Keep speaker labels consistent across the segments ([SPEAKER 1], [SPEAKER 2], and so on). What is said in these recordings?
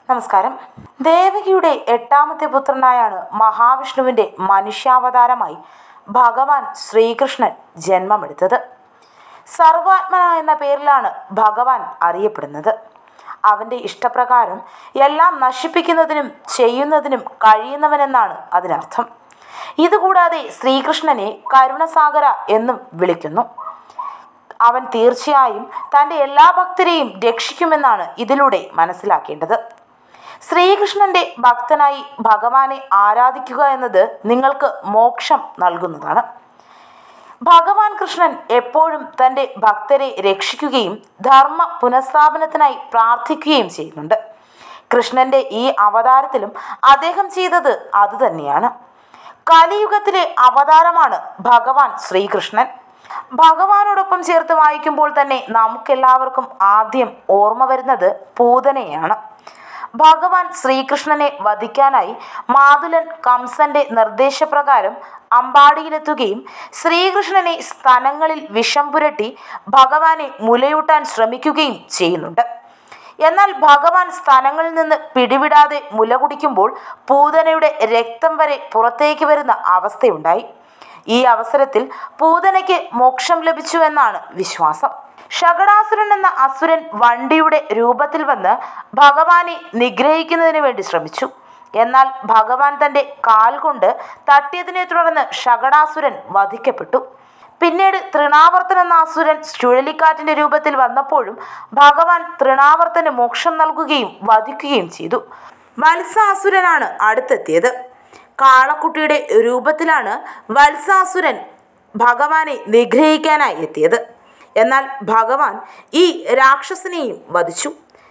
[SPEAKER 1] നമസ്കാരം ദേവകിയുടെ എട്ടാമത്തെ പുത്രനായാണ് മഹാവിഷ്ണുവിൻ്റെ മനുഷ്യാവതാരമായി ഭഗവാൻ ശ്രീകൃഷ്ണൻ ജന്മമെടുത്തത് സർവാത്മന എന്ന പേരിലാണ് ഭഗവാൻ അറിയപ്പെടുന്നത് അവൻ്റെ ഇഷ്ടപ്രകാരം എല്ലാം നശിപ്പിക്കുന്നതിനും ചെയ്യുന്നതിനും കഴിയുന്നവനെന്നാണ് അതിനർത്ഥം ഇതുകൂടാതെ ശ്രീകൃഷ്ണനെ കരുണസാഗര എന്നും വിളിക്കുന്നു അവൻ തീർച്ചയായും തൻ്റെ എല്ലാ ഭക്തരെയും രക്ഷിക്കുമെന്നാണ് ഇതിലൂടെ മനസ്സിലാക്കേണ്ടത് ശ്രീകൃഷ്ണന്റെ ഭക്തനായി ഭഗവാനെ ആരാധിക്കുക എന്നത് നിങ്ങൾക്ക് മോക്ഷം നൽകുന്നതാണ് ഭഗവാൻ കൃഷ്ണൻ എപ്പോഴും തൻ്റെ ഭക്തരെ രക്ഷിക്കുകയും ധർമ്മ പുനഃസ്ഥാപനത്തിനായി പ്രാർത്ഥിക്കുകയും ചെയ്യുന്നുണ്ട് കൃഷ്ണന്റെ ഈ അവതാരത്തിലും അദ്ദേഹം ചെയ്തത് അതുതന്നെയാണ് കലിയുഗത്തിലെ അവതാരമാണ് ഭഗവാൻ ശ്രീകൃഷ്ണൻ ഭഗവാനോടൊപ്പം ചേർത്ത് വായിക്കുമ്പോൾ തന്നെ നമുക്കെല്ലാവർക്കും ആദ്യം ഓർമ്മ വരുന്നത് പൂതനയാണ് ഭഗവാൻ ശ്രീകൃഷ്ണനെ വധിക്കാനായി മാതുലൻ കംസന്റെ നിർദ്ദേശപ്രകാരം അമ്പാടിയിലെത്തുകയും ശ്രീകൃഷ്ണനെ സ്തനങ്ങളിൽ വിഷം പുരട്ടി ഭഗവാനെ മുലയൂട്ടാൻ ശ്രമിക്കുകയും ചെയ്യുന്നുണ്ട് എന്നാൽ ഭഗവാൻ സ്ഥാനങ്ങളിൽ നിന്ന് പിടിവിടാതെ മുല കുടിക്കുമ്പോൾ പൂതനയുടെ രക്തം വരെ പുറത്തേക്ക് വരുന്ന അവസ്ഥയുണ്ടായി ഈ അവസരത്തിൽ പൂതനയ്ക്ക് മോക്ഷം ലഭിച്ചു എന്നാണ് വിശ്വാസം ഷകടാസുരൻ എന്ന അസുരൻ വണ്ടിയുടെ രൂപത്തിൽ വന്ന് ഭഗവാനെ നിഗ്രഹിക്കുന്നതിന് വേണ്ടി ശ്രമിച്ചു എന്നാൽ ഭഗവാൻ തൻ്റെ കാൽ കൊണ്ട് തട്ടിയതിനെ തുടർന്ന് ഷകടാസുരൻ വധിക്കപ്പെട്ടു പിന്നീട് തൃണാവർത്തൻ എന്ന അസുരൻ ചുഴലിക്കാറ്റിന്റെ രൂപത്തിൽ വന്നപ്പോഴും ഭഗവാൻ തൃണാവർത്തന് മോക്ഷം നൽകുകയും വധിക്കുകയും ചെയ്തു വത്സാസുരനാണ് അടുത്തെത്തിയത് കാളക്കുട്ടിയുടെ രൂപത്തിലാണ് വത്സാസുരൻ ഭഗവാനെ നിഗ്രഹിക്കാനായി എത്തിയത് എന്നാൽ ഭഗവാൻ ഈ രാക്ഷസനെയും വധിച്ചു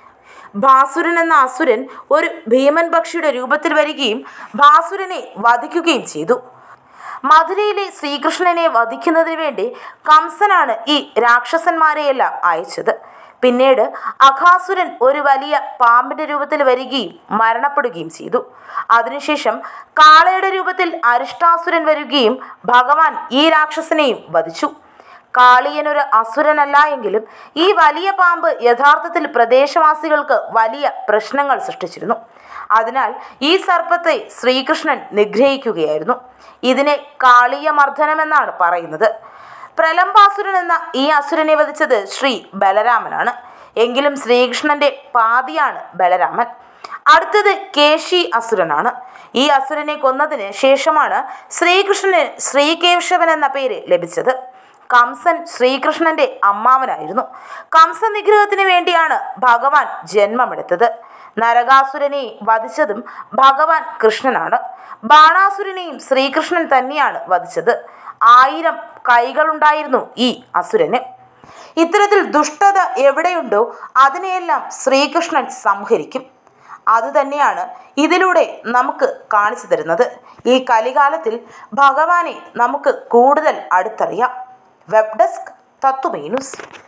[SPEAKER 1] ഭാസുരൻ എന്ന അസുരൻ ഒരു ഭീമൻ പക്ഷിയുടെ രൂപത്തിൽ വരികയും ഭാസുരനെ വധിക്കുകയും ചെയ്തു മധുരയിലെ ശ്രീകൃഷ്ണനെ വധിക്കുന്നതിന് വേണ്ടി കംസനാണ് ഈ രാക്ഷസന്മാരെയെല്ലാം അയച്ചത് പിന്നീട് അഘാസുരൻ ഒരു വലിയ പാമ്പിന്റെ രൂപത്തിൽ വരികയും മരണപ്പെടുകയും ചെയ്തു അതിനുശേഷം കാളയുടെ രൂപത്തിൽ അരിഷ്ടാസുരൻ വരികയും ഭഗവാൻ ഈ രാക്ഷസനെയും വധിച്ചു കാളിയനൊരു അസുരനല്ല എങ്കിലും ഈ വലിയ പാമ്പ് യഥാർത്ഥത്തിൽ പ്രദേശവാസികൾക്ക് വലിയ പ്രശ്നങ്ങൾ സൃഷ്ടിച്ചിരുന്നു അതിനാൽ ഈ സർപ്പത്തെ ശ്രീകൃഷ്ണൻ നിഗ്രഹിക്കുകയായിരുന്നു ഇതിനെ കാളിയ മർദ്ദനമെന്നാണ് പറയുന്നത് പ്രലംബാസുരൻ എന്ന ഈ അസുരനെ വധിച്ചത് ശ്രീ ബലരാമനാണ് എങ്കിലും ശ്രീകൃഷ്ണന്റെ പാതിയാണ് ബലരാമൻ അടുത്തത് കേശി അസുരനാണ് ഈ അസുരനെ കൊന്നതിന് ശേഷമാണ് ശ്രീകൃഷ്ണന് ശ്രീകേശവൻ എന്ന പേര് ലഭിച്ചത് കംസൻ ശ്രീകൃഷ്ണന്റെ അമ്മാവനായിരുന്നു കംസ നിഗ്രഹത്തിന് വേണ്ടിയാണ് ഭഗവാൻ ജന്മമെടുത്തത് നരകാസുരനെ വധിച്ചതും ഭഗവാൻ കൃഷ്ണനാണ് ബാണാസുരനെയും ശ്രീകൃഷ്ണൻ തന്നെയാണ് വധിച്ചത് ആയിരം കൈകളുണ്ടായിരുന്നു ഈ അസുരന് ഇത്തരത്തിൽ ദുഷ്ടത എവിടെയുണ്ടോ അതിനെയെല്ലാം ശ്രീകൃഷ്ണൻ സംഹരിക്കും അതുതന്നെയാണ് ഇതിലൂടെ നമുക്ക് കാണിച്ചു തരുന്നത് ഈ കലികാലത്തിൽ ഭഗവാനെ നമുക്ക് കൂടുതൽ അടുത്തറിയാം വെബ് ഡെസ്ക് തത്വമേ ന്യൂസ്